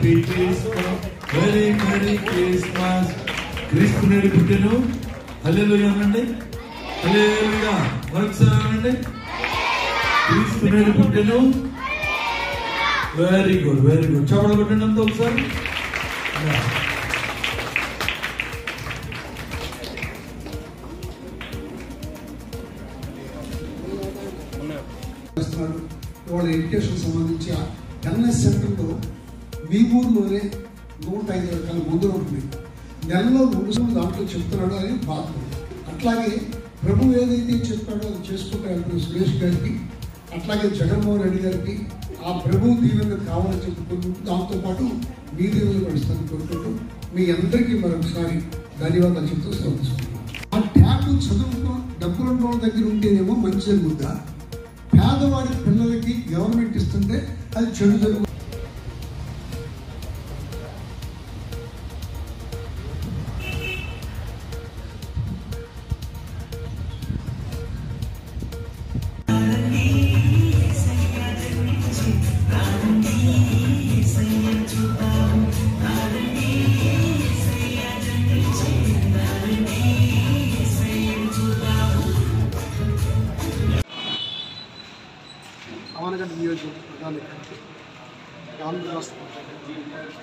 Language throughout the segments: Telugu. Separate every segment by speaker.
Speaker 1: Merry Christmas merry merry Christmas క్రీస్తు నేడు పుట్టెను హల్లెలూయా అనండి హల్లెలూయా మరొకసారి అనండి క్రీస్తు నేడు పుట్టెను వెరీ గుడ్ వెరీ గుడ్ చప్పట్లు కొట్టండి అంతా ఒకసారి Yeah.
Speaker 2: చేస్తున్నాడు వాళ్ళ ఎడ్యుకేషన్ సంబంధించి ఆ ఎన్ఎస్ సెంటర్లో మీ ఊర్లోనే నూట ఐదు రకాల మందులు ఉంటున్నాయి నెలలో మూడు సార్లు దాంట్లో చెప్తున్నాడు అని బాధ అట్లాగే ప్రభు ఏదైతే చెప్పాడో అది చేసుకుంటూ వెళ్తున్న సురేష్ గారికి అట్లాగే జగన్మోహన్ రెడ్డి గారికి ఆ ప్రభు దీవెన కావాలని చెప్పుకుంటూ దాంతో పాటు మీ దీవెనలు పడిస్తాను కోరుకుంటూ మీ అందరికీ మరొకసారి ధన్యవాదాలు చెప్తూ శ్రమిస్తున్నాను ఆ ట్యాబ్ చదువుకో డబ్బులు ఉన్న వాళ్ళ దగ్గర ఉంటేనేమో మంచి జరుగుద్దా పేదవాడి పిల్లలకి గవర్నమెంట్ ఇస్తుంటే అది చెడు జరుగు
Speaker 3: అవనగడ్డ నియోజకవర్గ ప్రధానికానికి ఆంధ్ర రాష్ట్ర ప్రజలకు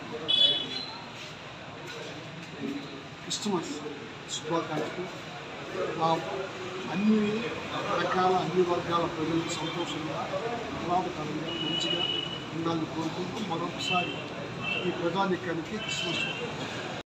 Speaker 3: క్రిస్టమస్ శుభాకాంక్షలు ఆ అన్ని రకాల అన్ని వర్గాల ప్రజలు సంతోషంగా ఆహ్లాదకరంగా మంచిగా ఉండాలని కోరుకుంటూ మరొకసారి ఈ ప్రధానికానికి క్రిస్మస్ శుభాకాంక్షలు